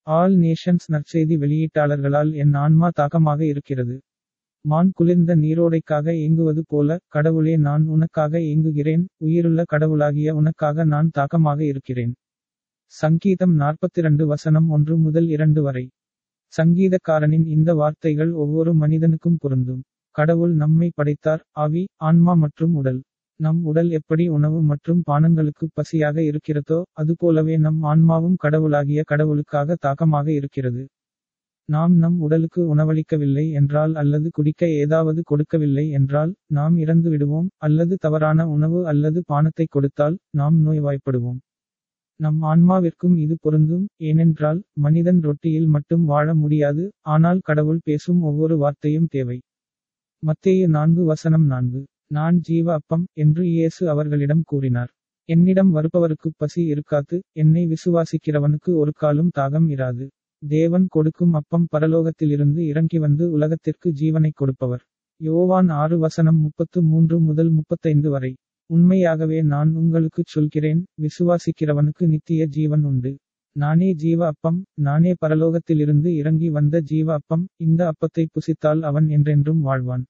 all Nations நற்செய்தி வெளியீட்டாளர்களால் என் ஆன்மா தாகமாக இருக்கிறது மான் குளிர்ந்த நீரோடைக்காக ஏங்குவது போல கடவுளே நான் உனக்காக ஏங்குகிறேன் உயிருள்ள கடவுளாகிய உனக்காக நான் தாகமாக இருக்கிறேன் சங்கீதம் நாற்பத்திரண்டு வசனம் ஒன்று முதல் இரண்டு வரை சங்கீதக்காரனின் இந்த வார்த்தைகள் ஒவ்வொரு மனிதனுக்கும் பொருந்தும் கடவுள் நம்மை படைத்தார் ஆவி ஆன்மா மற்றும் உடல் நம் உடல் எப்படி உணவு மற்றும் பானங்களுக்கு பசியாக இருக்கிறதோ அதுபோலவே நம் ஆன்மாவும் கடவுளாகிய கடவுளுக்காக தாகமாக இருக்கிறது நாம் நம் உடலுக்கு உணவளிக்கவில்லை என்றால் அல்லது குடிக்க ஏதாவது கொடுக்கவில்லை என்றால் நாம் இறந்து விடுவோம் அல்லது தவறான உணவு அல்லது பானத்தை கொடுத்தால் நாம் நோய்வாய்ப்படுவோம் நம் ஆன்மாவிற்கும் இது பொருந்தும் ஏனென்றால் மனிதன் ரொட்டியில் மட்டும் வாழ முடியாது ஆனால் கடவுள் பேசும் ஒவ்வொரு வார்த்தையும் தேவை மத்தேயு நான்கு வசனம் நான்கு நான் ஜீவ அப்பம் என்று இயேசு அவர்களிடம் கூறினார் என்னிடம் வருபவருக்கு பசி இருக்காது என்னை விசுவாசிக்கிறவனுக்கு ஒரு காலும் தாகம் இராது தேவன் கொடுக்கும் அப்பம் பரலோகத்திலிருந்து இறங்கி வந்து உலகத்திற்கு ஜீவனை கொடுப்பவர் யோவான் ஆறு வசனம் முப்பத்து மூன்று முதல் முப்பத்தைந்து வரை உண்மையாகவே நான் உங்களுக்குச் சொல்கிறேன் விசுவாசிக்கிறவனுக்கு நித்திய ஜீவன் உண்டு நானே ஜீவ அப்பம் நானே பரலோகத்திலிருந்து இறங்கி வந்த ஜீவ அப்பம் இந்த அப்பத்தை புசித்தால் அவன் என்றென்றும் வாழ்வான்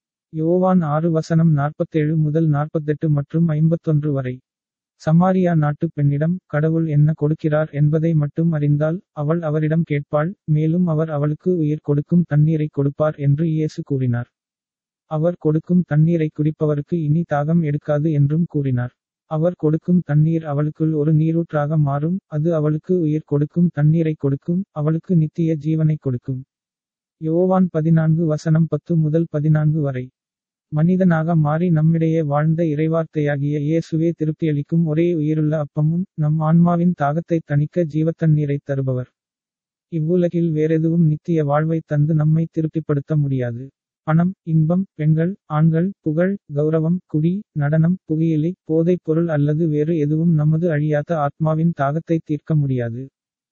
யோவான் ஆறு வசனம் நாற்பத்தேழு முதல் நாற்பத்தெட்டு மற்றும் ஐம்பத்தொன்று வரை சமாரியா நாட்டு பெண்ணிடம் கடவுள் என்ன கொடுக்கிறார் என்பதை மட்டும் அறிந்தால் அவள் அவரிடம் கேட்பாள் மேலும் அவர் அவளுக்கு உயிர் கொடுக்கும் தண்ணீரை கொடுப்பார் என்று இயேசு கூறினார் அவர் கொடுக்கும் தண்ணீரை குடிப்பவருக்கு இனி தாகம் எடுக்காது என்றும் கூறினார் அவர் கொடுக்கும் தண்ணீர் அவளுக்குள் ஒரு நீரூற்றாக மாறும் அது அவளுக்கு உயிர் கொடுக்கும் தண்ணீரை கொடுக்கும் அவளுக்கு நித்திய ஜீவனை கொடுக்கும் யோவான் பதினான்கு வசனம் பத்து முதல் பதினான்கு வரை மனிதனாக மாறி நம்மிடையே வாழ்ந்த இறைவார்த்தையாகிய இயேசுவே திருப்தியளிக்கும் ஒரே உயிருள்ள அப்பமும் நம் ஆன்மாவின் தாகத்தை தணிக்க ஜீவத்தண்ணீரை தருபவர் இவ்வுலகில் வேறெதுவும் நித்திய வாழ்வை தந்து நம்மை திருப்திப்படுத்த முடியாது பணம் இன்பம் பெண்கள் ஆண்கள் புகழ் கௌரவம் குடி நடனம் புகையிலை போதைப் பொருள் அல்லது வேறு எதுவும் நமது அழியாத ஆத்மாவின் தாகத்தை தீர்க்க முடியாது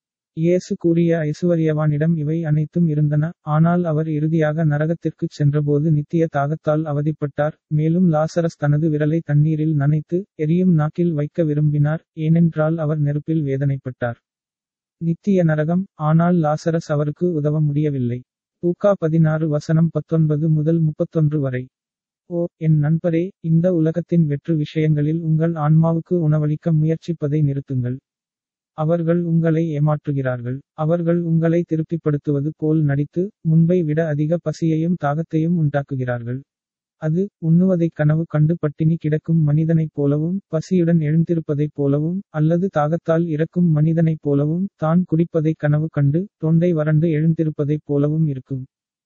இயேசு கூறிய ஐசுவரியவானிடம் இவை அனைத்தும் இருந்தன ஆனால் அவர் இறுதியாக நரகத்திற்குச் சென்றபோது நித்திய தாகத்தால் அவதிப்பட்டார் மேலும் லாசரஸ் தனது விரலை தண்ணீரில் நனைத்து எரியும் நாக்கில் வைக்க விரும்பினார் ஏனென்றால் அவர் நெருப்பில் வேதனைப்பட்டார் நித்திய நரகம் ஆனால் லாசரஸ் அவருக்கு உதவ முடியவில்லை தூக்கா பதினாறு வசனம் பத்தொன்பது முதல் முப்பத்தொன்று வரை ஓ என் நண்பரே இந்த உலகத்தின் வெற்று விஷயங்களில் உங்கள் ஆன்மாவுக்கு உணவளிக்க முயற்சிப்பதை நிறுத்துங்கள் அவர்கள் உங்களை ஏமாற்றுகிறார்கள் அவர்கள் உங்களை திருப்திப்படுத்துவது போல் நடித்து முன்பை விட அதிக பசியையும் தாகத்தையும் உண்டாக்குகிறார்கள் அது உண்ணுவதை கனவு கண்டு பட்டினி கிடக்கும் மனிதனைப் போலவும் பசியுடன் எழுந்திருப்பதைப் போலவும் அல்லது தாகத்தால் இறக்கும் மனிதனைப் போலவும் தான் குடிப்பதை கனவு கண்டு தொண்டை வறண்டு எழுந்திருப்பதைப் போலவும் இருக்கும்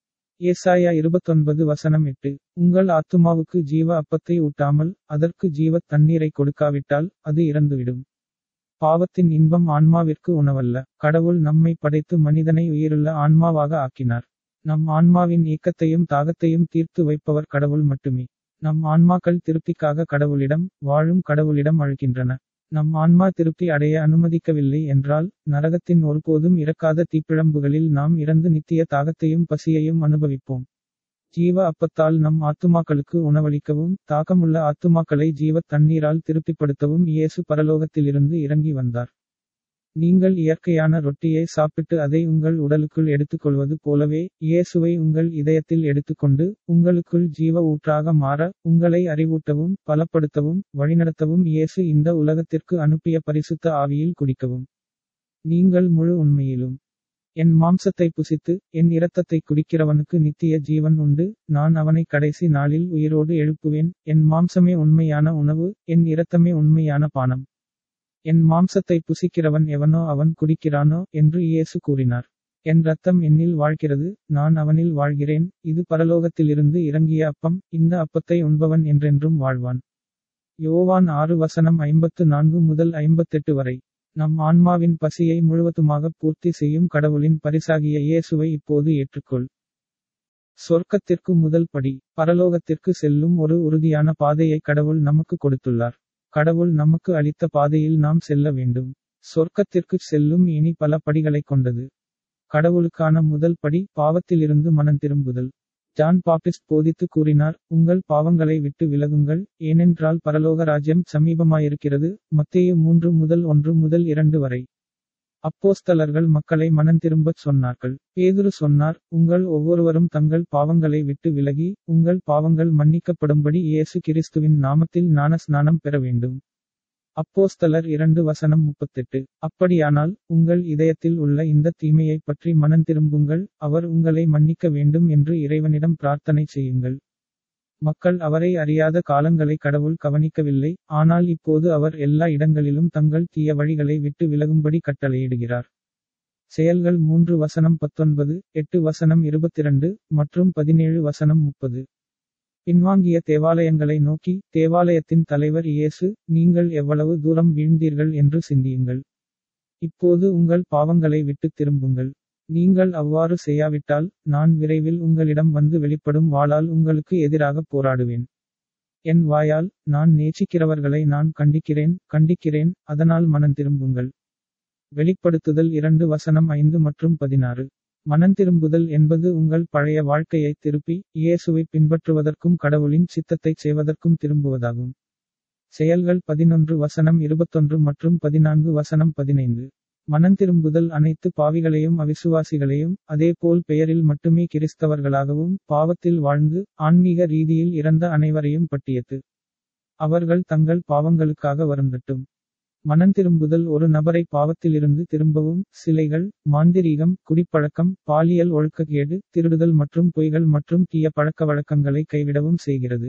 ஏசாயா இருபத்தொன்பது வசனம் எட்டு உங்கள் ஆத்துமாவுக்கு ஜீவ அப்பத்தை ஊட்டாமல் அதற்கு ஜீவ தண்ணீரை கொடுக்காவிட்டால் அது இறந்துவிடும் பாவத்தின் இன்பம் ஆன்மாவிற்கு உணவல்ல கடவுள் நம்மை படைத்து மனிதனை உயிருள்ள ஆன்மாவாக ஆக்கினார் நம் ஆன்மாவின் ஏக்கத்தையும் தாகத்தையும் தீர்த்து வைப்பவர் கடவுள் மட்டுமே நம் ஆன்மாக்கள் திருப்திக்காக கடவுளிடம் வாழும் கடவுளிடம் அழுகின்றன நம் ஆன்மா திருப்தி அடைய அனுமதிக்கவில்லை என்றால் நரகத்தின் ஒருபோதும் இறக்காத தீப்பிழம்புகளில் நாம் இறந்து நித்திய தாகத்தையும் பசியையும் அனுபவிப்போம் ஜீவ அப்பத்தால் நம் ஆத்துமாக்களுக்கு உணவளிக்கவும் தாக்கமுள்ள ஆத்துமாக்களை ஜீவ தண்ணீரால் திருப்திப்படுத்தவும் இயேசு பரலோகத்திலிருந்து இறங்கி வந்தார் நீங்கள் இயற்கையான ரொட்டியை சாப்பிட்டு அதை உங்கள் உடலுக்குள் எடுத்துக்கொள்வது போலவே இயேசுவை உங்கள் இதயத்தில் எடுத்துக்கொண்டு உங்களுக்குள் ஜீவ ஊற்றாக மாற உங்களை அறிவூட்டவும் பலப்படுத்தவும் வழிநடத்தவும் இயேசு இந்த உலகத்திற்கு அனுப்பிய பரிசுத்த ஆவியில் குடிக்கவும் நீங்கள் முழு உண்மையிலும் என் மாம்சத்தை புசித்து என் இரத்தத்தை குடிக்கிறவனுக்கு நித்திய ஜீவன் உண்டு நான் அவனை கடைசி நாளில் உயிரோடு எழுப்புவேன் என் மாம்சமே உண்மையான உணவு என் இரத்தமே உண்மையான பானம் என் மாம்சத்தை புசிக்கிறவன் எவனோ அவன் குடிக்கிறானோ என்று இயேசு கூறினார் என் ரத்தம் என்னில் வாழ்கிறது நான் அவனில் வாழ்கிறேன் இது பரலோகத்திலிருந்து இறங்கிய அப்பம் இந்த அப்பத்தை உண்பவன் என்றென்றும் வாழ்வான் யோவான் ஆறு வசனம் ஐம்பத்து நான்கு முதல் ஐம்பத்தெட்டு வரை நம் ஆன்மாவின் பசியை முழுவதுமாக பூர்த்தி செய்யும் கடவுளின் பரிசாகிய இயேசுவை இப்போது ஏற்றுக்கொள் சொர்க்கத்திற்கு முதல் படி பரலோகத்திற்கு செல்லும் ஒரு உறுதியான பாதையை கடவுள் நமக்கு கொடுத்துள்ளார் கடவுள் நமக்கு அளித்த பாதையில் நாம் செல்ல வேண்டும் சொர்க்கத்திற்கு செல்லும் இனி பல படிகளை கொண்டது கடவுளுக்கான முதல் படி பாவத்திலிருந்து மனம் திரும்புதல் ஜான் பாப்டிஸ்ட் போதித்து கூறினார் உங்கள் பாவங்களை விட்டு விலகுங்கள் ஏனென்றால் பரலோக ராஜ்யம் சமீபமாயிருக்கிறது மத்தேயு மூன்று முதல் ஒன்று முதல் இரண்டு வரை அப்போஸ்தலர்கள் மக்களை மனந்திரும்பச் சொன்னார்கள் பேதுரு சொன்னார் உங்கள் ஒவ்வொருவரும் தங்கள் பாவங்களை விட்டு விலகி உங்கள் பாவங்கள் மன்னிக்கப்படும்படி இயேசு கிறிஸ்துவின் நாமத்தில் ஞான ஸ்நானம் பெற வேண்டும் அப்போஸ்தலர் இரண்டு வசனம் முப்பத்தெட்டு அப்படியானால் உங்கள் இதயத்தில் உள்ள இந்த தீமையை பற்றி மனந்திரும்புங்கள் அவர் உங்களை மன்னிக்க வேண்டும் என்று இறைவனிடம் பிரார்த்தனை செய்யுங்கள் மக்கள் அவரை அறியாத காலங்களை கடவுள் கவனிக்கவில்லை ஆனால் இப்போது அவர் எல்லா இடங்களிலும் தங்கள் தீய வழிகளை விட்டு விலகும்படி கட்டளையிடுகிறார் செயல்கள் மூன்று வசனம் பத்தொன்பது எட்டு வசனம் இருபத்திரண்டு மற்றும் பதினேழு வசனம் முப்பது பின்வாங்கிய தேவாலயங்களை நோக்கி தேவாலயத்தின் தலைவர் இயேசு நீங்கள் எவ்வளவு தூரம் வீழ்ந்தீர்கள் என்று சிந்தியுங்கள் இப்போது உங்கள் பாவங்களை விட்டு திரும்புங்கள் நீங்கள் அவ்வாறு செய்யாவிட்டால் நான் விரைவில் உங்களிடம் வந்து வெளிப்படும் வாளால் உங்களுக்கு எதிராக போராடுவேன் என் வாயால் நான் நேசிக்கிறவர்களை நான் கண்டிக்கிறேன் கண்டிக்கிறேன் அதனால் மனம் திரும்புங்கள் வெளிப்படுத்துதல் இரண்டு வசனம் ஐந்து மற்றும் பதினாறு மனந்திரும்புதல் என்பது உங்கள் பழைய வாழ்க்கையை திருப்பி இயேசுவை பின்பற்றுவதற்கும் கடவுளின் சித்தத்தை செய்வதற்கும் திரும்புவதாகும் செயல்கள் பதினொன்று வசனம் இருபத்தொன்று மற்றும் பதினான்கு வசனம் பதினைந்து மனந்திரும்புதல் அனைத்து பாவிகளையும் அவிசுவாசிகளையும் அதேபோல் பெயரில் மட்டுமே கிறிஸ்தவர்களாகவும் பாவத்தில் வாழ்ந்து ஆன்மீக ரீதியில் இறந்த அனைவரையும் பட்டியது அவர்கள் தங்கள் பாவங்களுக்காக வருந்தட்டும் மனந்திரும்புதல் ஒரு நபரை பாவத்திலிருந்து திரும்பவும் சிலைகள் மாந்திரீகம் குடிப்பழக்கம் பாலியல் ஒழுக்கக்கேடு திருடுதல் மற்றும் பொய்கள் மற்றும் தீய பழக்க வழக்கங்களை கைவிடவும் செய்கிறது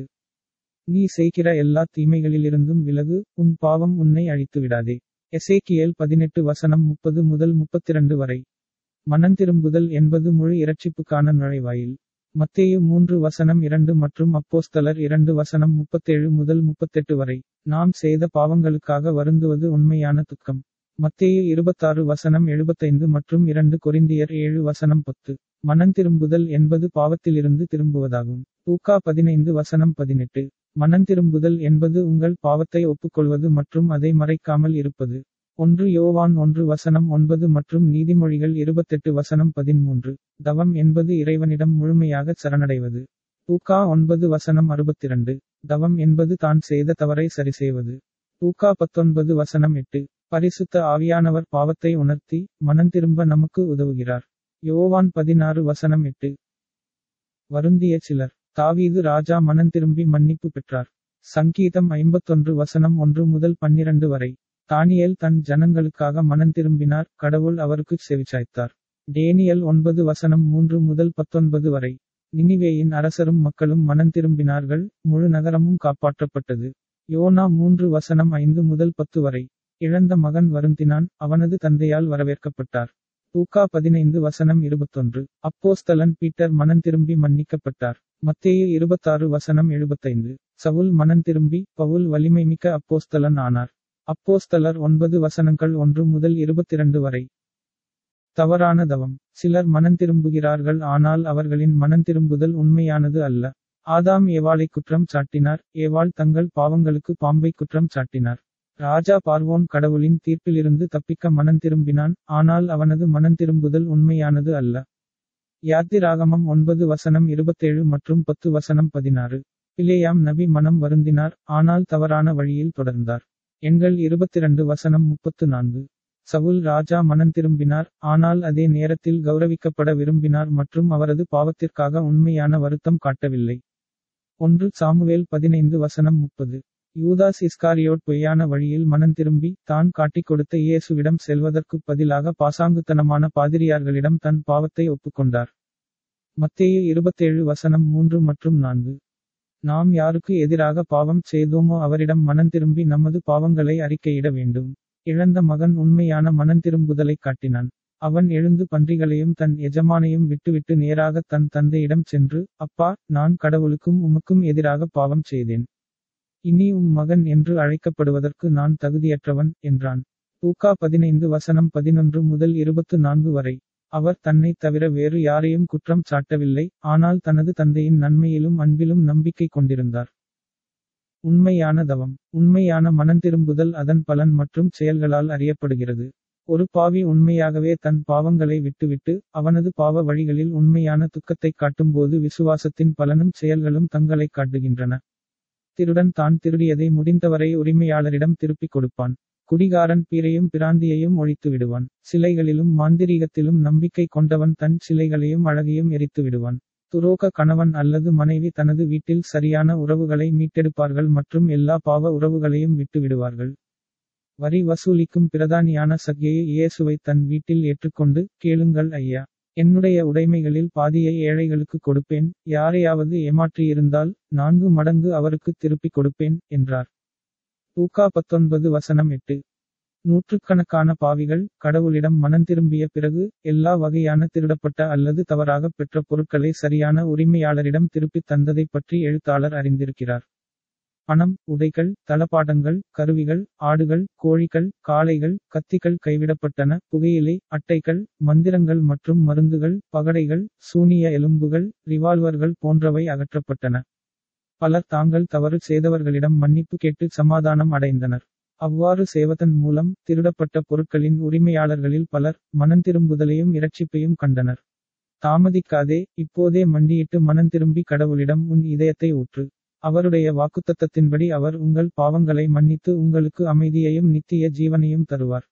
நீ செய்கிற எல்லா தீமைகளிலிருந்தும் விலகு உன் பாவம் உன்னை அழித்து விடாதே எசேக்கியேல் பதினெட்டு வசனம் முப்பது முதல் முப்பத்திரண்டு வரை மனந்திரும்புதல் என்பது முழு இரட்சிப்புக்கான நுழைவாயில் மத்தேயு மூன்று வசனம் இரண்டு மற்றும் அப்போஸ்தலர் இரண்டு வசனம் முப்பத்தேழு முதல் முப்பத்தெட்டு வரை நாம் செய்த பாவங்களுக்காக வருந்துவது உண்மையான துக்கம் மத்தேயு இருபத்தாறு வசனம் எழுபத்தைந்து மற்றும் இரண்டு கொரிந்தியர் ஏழு வசனம் பத்து மனந்திரும்புதல் என்பது பாவத்திலிருந்து திரும்புவதாகும் தூக்கா பதினைந்து வசனம் பதினெட்டு மனந்திரும்புதல் என்பது உங்கள் பாவத்தை ஒப்புக்கொள்வது மற்றும் அதை மறைக்காமல் இருப்பது ஒன்று யோவான் ஒன்று வசனம் ஒன்பது மற்றும் நீதிமொழிகள் இருபத்தெட்டு வசனம் பதிமூன்று தவம் என்பது இறைவனிடம் முழுமையாக சரணடைவது தூக்கா ஒன்பது வசனம் அறுபத்திரண்டு தவம் என்பது தான் செய்த தவறை சரிசெய்வது தூக்கா பத்தொன்பது வசனம் எட்டு பரிசுத்த ஆவியானவர் பாவத்தை உணர்த்தி மனந்திரும்ப நமக்கு உதவுகிறார் யோவான் பதினாறு வசனம் எட்டு வருந்திய சிலர் தாவீது ராஜா மனந்திரும்பி மன்னிப்பு பெற்றார் சங்கீதம் ஐம்பத்தொன்று வசனம் ஒன்று முதல் பன்னிரண்டு வரை தானியல் தன் ஜனங்களுக்காக மனந்திரும்பினார் கடவுள் அவருக்கு செவிச்சாய்த்தார் டேனியல் ஒன்பது வசனம் மூன்று முதல் பத்தொன்பது வரை நினிவேயின் அரசரும் மக்களும் மனந்திரும்பினார்கள் முழு நகரமும் காப்பாற்றப்பட்டது யோனா மூன்று வசனம் ஐந்து முதல் பத்து வரை இழந்த மகன் வருந்தினான் அவனது தந்தையால் வரவேற்கப்பட்டார் தூக்கா பதினைந்து வசனம் இருபத்தொன்று அப்போஸ்தலன் பீட்டர் மனந்திரும்பி மன்னிக்கப்பட்டார் மத்தேயு இருபத்தாறு வசனம் எழுபத்தைந்து சவுல் மனந்திரும்பி பவுல் வலிமை மிக்க அப்போஸ்தலன் ஆனார் அப்போஸ்தலர் ஒன்பது வசனங்கள் ஒன்று முதல் இருபத்திரண்டு வரை தவறான தவம் சிலர் மனந்திரும்புகிறார்கள் ஆனால் அவர்களின் மனந்திரும்புதல் உண்மையானது அல்ல ஆதாம் ஏவாளை குற்றம் சாட்டினார் ஏவாள் தங்கள் பாவங்களுக்கு பாம்பை குற்றம் சாட்டினார் ராஜா பார்வோன் கடவுளின் தீர்ப்பிலிருந்து தப்பிக்க மனந்திரும்பினான் ஆனால் அவனது மனந்திரும்புதல் உண்மையானது அல்ல யாத்திராகமம் ஒன்பது வசனம் இருபத்தேழு மற்றும் பத்து வசனம் பதினாறு பிலேயாம் நபி மனம் வருந்தினார் ஆனால் தவறான வழியில் தொடர்ந்தார் எண்கள் இருபத்திரண்டு வசனம் முப்பத்து நான்கு சவுல் ராஜா மனம் திரும்பினார் ஆனால் அதே நேரத்தில் கௌரவிக்கப்பட விரும்பினார் மற்றும் அவரது பாவத்திற்காக உண்மையான வருத்தம் காட்டவில்லை ஒன்று சாமுவேல் பதினைந்து வசனம் முப்பது யூதாஸ் இஸ்காரியோட் பொய்யான வழியில் மனம் திரும்பி தான் காட்டிக் கொடுத்த இயேசுவிடம் செல்வதற்கு பதிலாக பாசாங்குத்தனமான பாதிரியார்களிடம் தன் பாவத்தை ஒப்புக்கொண்டார் மத்தேயு இருபத்தேழு வசனம் மூன்று மற்றும் நான்கு நாம் யாருக்கு எதிராக பாவம் செய்தோமோ அவரிடம் மனம் திரும்பி நமது பாவங்களை அறிக்கையிட வேண்டும் இழந்த மகன் உண்மையான மனந்திரும்புதலை காட்டினான் அவன் எழுந்து பன்றிகளையும் தன் எஜமானையும் விட்டுவிட்டு நேராக தன் தந்தையிடம் சென்று அப்பா நான் கடவுளுக்கும் உமக்கும் எதிராக பாவம் செய்தேன் இனி உம் மகன் என்று அழைக்கப்படுவதற்கு நான் தகுதியற்றவன் என்றான் தூக்கா பதினைந்து வசனம் பதினொன்று முதல் இருபத்து நான்கு வரை அவர் தன்னை தவிர வேறு யாரையும் குற்றம் சாட்டவில்லை ஆனால் தனது தந்தையின் நன்மையிலும் அன்பிலும் நம்பிக்கை கொண்டிருந்தார் உண்மையான தவம் உண்மையான மனந்திரும்புதல் அதன் பலன் மற்றும் செயல்களால் அறியப்படுகிறது ஒரு பாவி உண்மையாகவே தன் பாவங்களை விட்டுவிட்டு அவனது பாவ வழிகளில் உண்மையான துக்கத்தை காட்டும்போது விசுவாசத்தின் பலனும் செயல்களும் தங்களை காட்டுகின்றன திருடன் தான் திருடியதை முடிந்தவரை உரிமையாளரிடம் திருப்பிக் கொடுப்பான் குடிகாரன் பீரையும் பிராந்தியையும் ஒழித்து விடுவான் சிலைகளிலும் மாந்திரீகத்திலும் நம்பிக்கை கொண்டவன் தன் சிலைகளையும் அழகையும் எரித்து விடுவான் துரோக கணவன் அல்லது மனைவி தனது வீட்டில் சரியான உறவுகளை மீட்டெடுப்பார்கள் மற்றும் எல்லா பாவ உறவுகளையும் விட்டு விடுவார்கள் வரி வசூலிக்கும் பிரதானியான சக்கையை இயேசுவை தன் வீட்டில் ஏற்றுக்கொண்டு கேளுங்கள் ஐயா என்னுடைய உடைமைகளில் பாதியை ஏழைகளுக்கு கொடுப்பேன் யாரையாவது ஏமாற்றியிருந்தால் நான்கு மடங்கு அவருக்கு திருப்பிக் கொடுப்பேன் என்றார் லூக்கா பத்தொன்பது வசனம் எட்டு நூற்றுக்கணக்கான பாவிகள் கடவுளிடம் மனந்திரும்பிய பிறகு எல்லா வகையான திருடப்பட்ட அல்லது தவறாக பெற்ற பொருட்களை சரியான உரிமையாளரிடம் திருப்பித் தந்ததை பற்றி எழுத்தாளர் அறிந்திருக்கிறார் பணம் உடைகள் தளபாடங்கள் கருவிகள் ஆடுகள் கோழிகள் காளைகள் கத்திகள் கைவிடப்பட்டன புகையிலை அட்டைகள் மந்திரங்கள் மற்றும் மருந்துகள் பகடைகள் சூனிய எலும்புகள் ரிவால்வர்கள் போன்றவை அகற்றப்பட்டன பலர் தாங்கள் தவறு செய்தவர்களிடம் மன்னிப்பு கேட்டு சமாதானம் அடைந்தனர் அவ்வாறு செய்வதன் மூலம் திருடப்பட்ட பொருட்களின் உரிமையாளர்களில் பலர் மனந்திரும்புதலையும் இரட்சிப்பையும் கண்டனர் தாமதிக்காதே இப்போதே மண்டியிட்டு மனந்திரும்பி கடவுளிடம் உன் இதயத்தை ஊற்று அவருடைய வாக்குத்தத்தத்தின்படி அவர் உங்கள் பாவங்களை மன்னித்து உங்களுக்கு அமைதியையும் நித்திய ஜீவனையும் தருவார்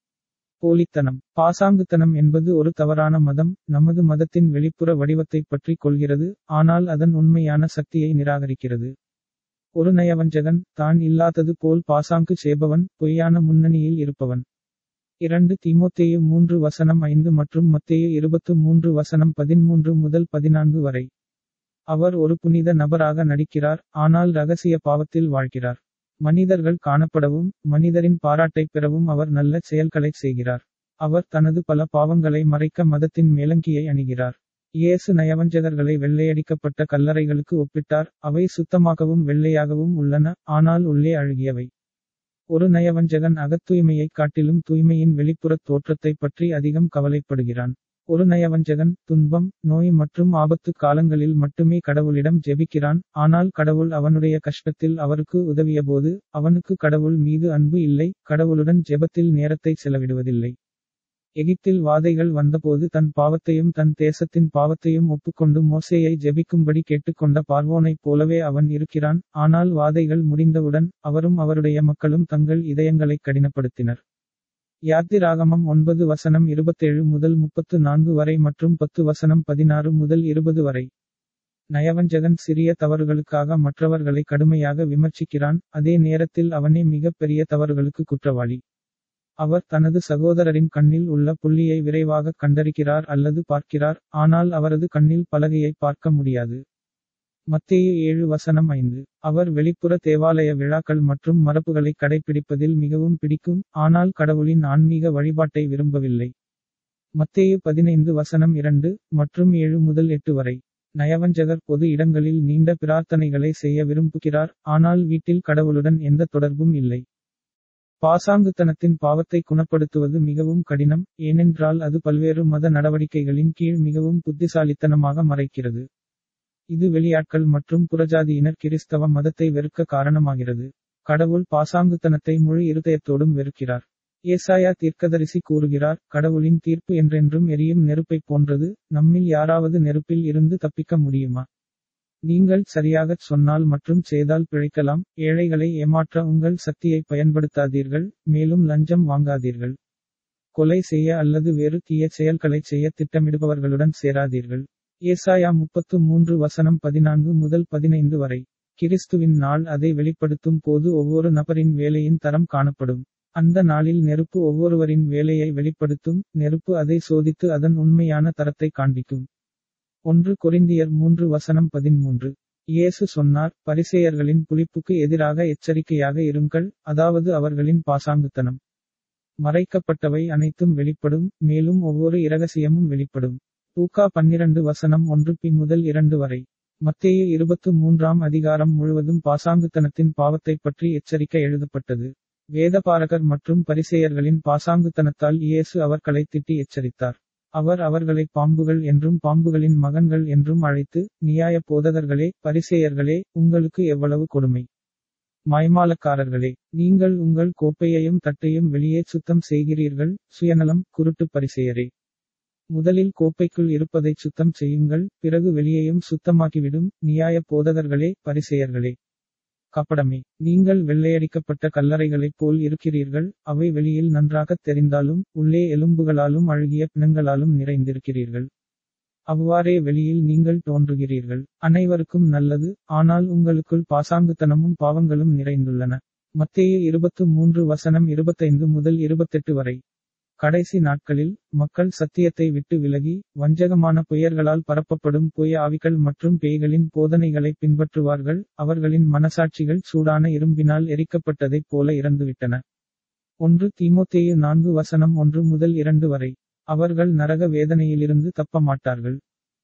போலித்தனம் பாசாங்குத்தனம் என்பது ஒரு தவறான மதம் நமது மதத்தின் வெளிப்புற வடிவத்தை பற்றி கொள்கிறது ஆனால் அதன் உண்மையான சக்தியை நிராகரிக்கிறது ஒரு நயவஞ்சகன் தான் இல்லாதது போல் பாசாங்கு செய்பவன் பொய்யான முன்னணியில் இருப்பவன் இரண்டு தீமோத்தேயு மூன்று வசனம் ஐந்து மற்றும் மத்தேயு இருபத்து மூன்று வசனம் பதிமூன்று முதல் பதினான்கு வரை அவர் ஒரு புனித நபராக நடிக்கிறார் ஆனால் ரகசிய பாவத்தில் வாழ்கிறார் மனிதர்கள் காணப்படவும் மனிதரின் பாராட்டை பெறவும் அவர் நல்ல செயல்களை செய்கிறார் அவர் தனது பல பாவங்களை மறைக்க மதத்தின் மேலங்கியை அணிகிறார் இயேசு நயவஞ்சகர்களை வெள்ளையடிக்கப்பட்ட கல்லறைகளுக்கு ஒப்பிட்டார் அவை சுத்தமாகவும் வெள்ளையாகவும் உள்ளன ஆனால் உள்ளே அழுகியவை ஒரு நயவஞ்சகன் அகத்தூய்மையைக் காட்டிலும் தூய்மையின் வெளிப்புறத் தோற்றத்தை பற்றி அதிகம் கவலைப்படுகிறான் ஒரு நயவஞ்சகன் துன்பம் நோய் மற்றும் ஆபத்து காலங்களில் மட்டுமே கடவுளிடம் ஜெபிக்கிறான் ஆனால் கடவுள் அவனுடைய கஷ்டத்தில் அவருக்கு உதவியபோது அவனுக்கு கடவுள் மீது அன்பு இல்லை கடவுளுடன் ஜெபத்தில் நேரத்தை செலவிடுவதில்லை எகிப்தில் வாதைகள் வந்தபோது தன் பாவத்தையும் தன் தேசத்தின் பாவத்தையும் ஒப்புக்கொண்டு மோசேயை ஜெபிக்கும்படி கேட்டுக்கொண்ட பார்வோனைப் போலவே அவன் இருக்கிறான் ஆனால் வாதைகள் முடிந்தவுடன் அவரும் அவருடைய மக்களும் தங்கள் இதயங்களை கடினப்படுத்தினர் யாத்திராகமம் ஒன்பது வசனம் இருபத்தேழு முதல் முப்பத்து நான்கு வரை மற்றும் பத்து வசனம் பதினாறு முதல் இருபது வரை நயவஞ்சகன் சிறிய தவறுகளுக்காக மற்றவர்களை கடுமையாக விமர்சிக்கிறான் அதே நேரத்தில் அவனே மிக பெரிய தவறுகளுக்கு குற்றவாளி அவர் தனது சகோதரரின் கண்ணில் உள்ள புள்ளியை விரைவாக கண்டறிகிறார் அல்லது பார்க்கிறார் ஆனால் அவரது கண்ணில் பலகையை பார்க்க முடியாது மத்தேயு ஏழு வசனம் ஐந்து அவர் வெளிப்புற தேவாலய விழாக்கள் மற்றும் மரபுகளை கடைபிடிப்பதில் மிகவும் பிடிக்கும் ஆனால் கடவுளின் ஆன்மீக வழிபாட்டை விரும்பவில்லை மத்தேயு பதினைந்து வசனம் இரண்டு மற்றும் ஏழு முதல் எட்டு வரை நயவஞ்சகர் பொது இடங்களில் நீண்ட பிரார்த்தனைகளை செய்ய விரும்புகிறார் ஆனால் வீட்டில் கடவுளுடன் எந்த தொடர்பும் இல்லை பாசாங்குத்தனத்தின் பாவத்தை குணப்படுத்துவது மிகவும் கடினம் ஏனென்றால் அது பல்வேறு மத நடவடிக்கைகளின் கீழ் மிகவும் புத்திசாலித்தனமாக மறைக்கிறது இது வெளியாட்கள் மற்றும் புறஜாதியினர் கிறிஸ்தவ மதத்தை வெறுக்க காரணமாகிறது கடவுள் பாசாங்குத்தனத்தை முழு இருதயத்தோடும் வெறுக்கிறார் ஏசாயா தீர்க்கதரிசி கூறுகிறார் கடவுளின் தீர்ப்பு என்றென்றும் எரியும் நெருப்பைப் போன்றது நம்மில் யாராவது நெருப்பில் இருந்து தப்பிக்க முடியுமா நீங்கள் சரியாகச் சொன்னால் மற்றும் செய்தால் பிழைக்கலாம் ஏழைகளை ஏமாற்ற உங்கள் சக்தியை பயன்படுத்தாதீர்கள் மேலும் லஞ்சம் வாங்காதீர்கள் கொலை செய்ய அல்லது வேறு தீய செயல்களை செய்ய திட்டமிடுபவர்களுடன் சேராதீர்கள் ஏசாயா முப்பத்து மூன்று வசனம் பதினான்கு முதல் பதினைந்து வரை கிறிஸ்துவின் நாள் அதை வெளிப்படுத்தும் போது ஒவ்வொரு நபரின் வேலையின் தரம் காணப்படும் அந்த நாளில் நெருப்பு ஒவ்வொருவரின் வேலையை வெளிப்படுத்தும் நெருப்பு அதை சோதித்து அதன் உண்மையான தரத்தை காண்பிக்கும் ஒன்று கொரிந்தியர் மூன்று வசனம் பதிமூன்று இயேசு சொன்னார் பரிசேயர்களின் புளிப்புக்கு எதிராக எச்சரிக்கையாக இருங்கள் அதாவது அவர்களின் பாசாங்குத்தனம் மறைக்கப்பட்டவை அனைத்தும் வெளிப்படும் மேலும் ஒவ்வொரு இரகசியமும் வெளிப்படும் தூக்கா பன்னிரண்டு வசனம் ஒன்று பி முதல் இரண்டு வரை மத்தேயு இருபத்து மூன்றாம் அதிகாரம் முழுவதும் பாசாங்குத்தனத்தின் பாவத்தை பற்றி எச்சரிக்கை எழுதப்பட்டது வேதபாரகர் மற்றும் பரிசேயர்களின் பாசாங்குத்தனத்தால் இயேசு அவர்களை திட்டி எச்சரித்தார் அவர் அவர்களை பாம்புகள் என்றும் பாம்புகளின் மகன்கள் என்றும் அழைத்து நியாய போதகர்களே பரிசேயர்களே உங்களுக்கு எவ்வளவு கொடுமை மாய்மாலக்காரர்களே நீங்கள் உங்கள் கோப்பையையும் தட்டையும் வெளியே சுத்தம் செய்கிறீர்கள் சுயநலம் குருட்டு பரிசெயரே முதலில் கோப்பைக்குள் இருப்பதை சுத்தம் செய்யுங்கள் பிறகு வெளியேயும் சுத்தமாக்கிவிடும் நியாய போதகர்களே பரிசெயர்களே கப்படமே நீங்கள் வெள்ளையடிக்கப்பட்ட கல்லறைகளைப் போல் இருக்கிறீர்கள் அவை வெளியில் நன்றாகத் தெரிந்தாலும் உள்ளே எலும்புகளாலும் அழுகிய பிணங்களாலும் நிறைந்திருக்கிறீர்கள் அவ்வாறே வெளியில் நீங்கள் தோன்றுகிறீர்கள் அனைவருக்கும் நல்லது ஆனால் உங்களுக்குள் பாசாங்குத்தனமும் பாவங்களும் நிறைந்துள்ளன மத்தேயு இருபத்து மூன்று வசனம் இருபத்தைந்து முதல் இருபத்தெட்டு வரை கடைசி நாட்களில் மக்கள் சத்தியத்தை விட்டு விலகி வஞ்சகமான பொய்யர்களால் பரப்பப்படும் பொய் ஆவிகள் மற்றும் பேய்களின் போதனைகளை பின்பற்றுவார்கள் அவர்களின் மனசாட்சிகள் சூடான இரும்பினால் எரிக்கப்பட்டதைப் போல இறந்துவிட்டன ஒன்று தீமோத்தேயு நான்கு வசனம் ஒன்று முதல் இரண்டு வரை அவர்கள் நரக வேதனையிலிருந்து தப்ப மாட்டார்கள்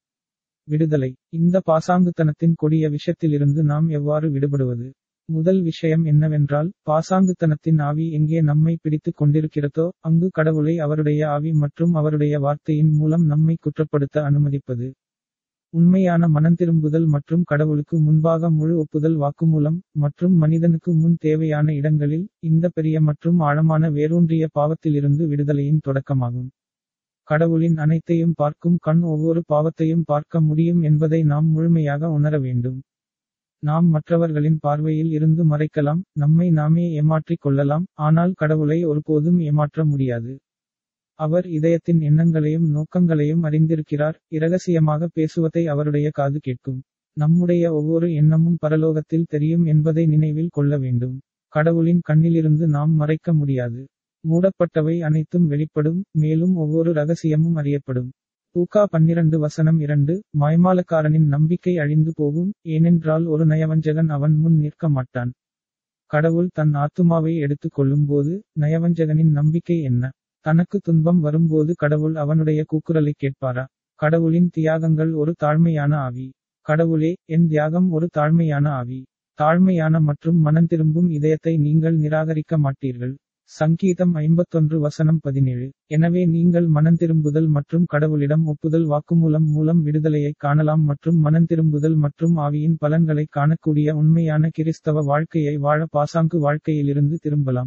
விடுதலை இந்த பாசாங்குத்தனத்தின் கொடிய விஷத்திலிருந்து நாம் எவ்வாறு விடுபடுவது முதல் விஷயம் என்னவென்றால் பாசாங்குத்தனத்தின் ஆவி எங்கே நம்மை பிடித்துக் கொண்டிருக்கிறதோ அங்கு கடவுளை அவருடைய ஆவி மற்றும் அவருடைய வார்த்தையின் மூலம் நம்மை குற்றப்படுத்த அனுமதிப்பது உண்மையான மனந்திரும்புதல் மற்றும் கடவுளுக்கு முன்பாக முழு ஒப்புதல் வாக்குமூலம் மற்றும் மனிதனுக்கு முன் தேவையான இடங்களில் இந்த பெரிய மற்றும் ஆழமான வேரூன்றிய பாவத்திலிருந்து விடுதலையின் தொடக்கமாகும் கடவுளின் அனைத்தையும் பார்க்கும் கண் ஒவ்வொரு பாவத்தையும் பார்க்க முடியும் என்பதை நாம் முழுமையாக உணர வேண்டும் நாம் மற்றவர்களின் பார்வையில் இருந்து மறைக்கலாம் நம்மை நாமே ஏமாற்றிக் கொள்ளலாம் ஆனால் கடவுளை ஒருபோதும் ஏமாற்ற முடியாது அவர் இதயத்தின் எண்ணங்களையும் நோக்கங்களையும் அறிந்திருக்கிறார் இரகசியமாக பேசுவதை அவருடைய காது கேட்கும் நம்முடைய ஒவ்வொரு எண்ணமும் பரலோகத்தில் தெரியும் என்பதை நினைவில் கொள்ள வேண்டும் கடவுளின் கண்ணிலிருந்து நாம் மறைக்க முடியாது மூடப்பட்டவை அனைத்தும் வெளிப்படும் மேலும் ஒவ்வொரு ரகசியமும் அறியப்படும் தூக்கா பன்னிரண்டு வசனம் இரண்டு மாய்மாலக்காரனின் நம்பிக்கை அழிந்து போகும் ஏனென்றால் ஒரு நயவஞ்சகன் அவன் முன் நிற்க மாட்டான் கடவுள் தன் ஆத்துமாவை எடுத்துக் கொள்ளும்போது நயவஞ்சகனின் நம்பிக்கை என்ன தனக்கு துன்பம் வரும்போது கடவுள் அவனுடைய கூக்குரலை கேட்பாரா கடவுளின் தியாகங்கள் ஒரு தாழ்மையான ஆவி கடவுளே என் தியாகம் ஒரு தாழ்மையான ஆவி தாழ்மையான மற்றும் மனந்திரும்பும் இதயத்தை நீங்கள் நிராகரிக்க மாட்டீர்கள் சங்கீதம் ஐம்பத்தொன்று வசனம் பதினேழு எனவே நீங்கள் மனந்திரும்புதல் மற்றும் கடவுளிடம் ஒப்புதல் வாக்குமூலம் மூலம் விடுதலையை காணலாம் மற்றும் மனந்திரும்புதல் மற்றும் ஆவியின் பலன்களை காணக்கூடிய உண்மையான கிறிஸ்தவ வாழ்க்கையை வாழ பாசாங்கு வாழ்க்கையிலிருந்து திரும்பலாம்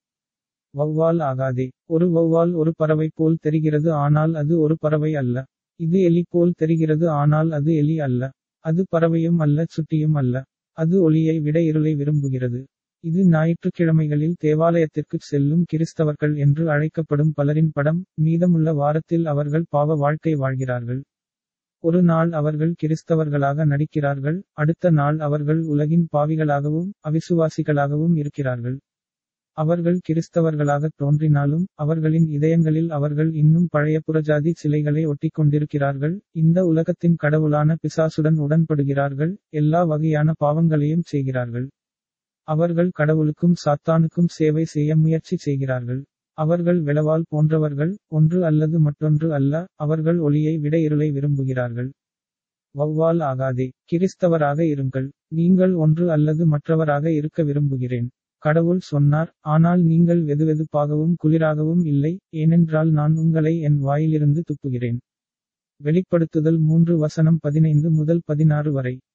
வௌவால் ஆகாதே ஒரு வௌவால் ஒரு பறவை போல் தெரிகிறது ஆனால் அது ஒரு பறவை அல்ல இது எலி போல் தெரிகிறது ஆனால் அது எலி அல்ல அது பறவையும் அல்ல சுட்டியும் அல்ல அது ஒளியை விட இருளை விரும்புகிறது இது ஞாயிற்றுக்கிழமைகளில் தேவாலயத்திற்கு செல்லும் கிறிஸ்தவர்கள் என்று அழைக்கப்படும் பலரின் படம் மீதமுள்ள வாரத்தில் அவர்கள் பாவ வாழ்க்கை வாழ்கிறார்கள் ஒரு நாள் அவர்கள் கிறிஸ்தவர்களாக நடிக்கிறார்கள் அடுத்த நாள் அவர்கள் உலகின் பாவிகளாகவும் அவிசுவாசிகளாகவும் இருக்கிறார்கள் அவர்கள் கிறிஸ்தவர்களாக தோன்றினாலும் அவர்களின் இதயங்களில் அவர்கள் இன்னும் பழைய புறஜாதி சிலைகளை ஒட்டிக்கொண்டிருக்கிறார்கள் இந்த உலகத்தின் கடவுளான பிசாசுடன் உடன்படுகிறார்கள் எல்லா வகையான பாவங்களையும் செய்கிறார்கள் அவர்கள் கடவுளுக்கும் சாத்தானுக்கும் சேவை செய்ய முயற்சி செய்கிறார்கள் அவர்கள் வெளவால் போன்றவர்கள் ஒன்று அல்லது மற்றொன்று அல்ல அவர்கள் ஒளியை விட இருளை விரும்புகிறார்கள் வௌவால் ஆகாதே கிறிஸ்தவராக இருங்கள் நீங்கள் ஒன்று அல்லது மற்றவராக இருக்க விரும்புகிறேன் கடவுள் சொன்னார் ஆனால் நீங்கள் வெதுவெதுப்பாகவும் குளிராகவும் இல்லை ஏனென்றால் நான் உங்களை என் வாயிலிருந்து துப்புகிறேன் வெளிப்படுத்துதல் மூன்று வசனம் பதினைந்து முதல் பதினாறு வரை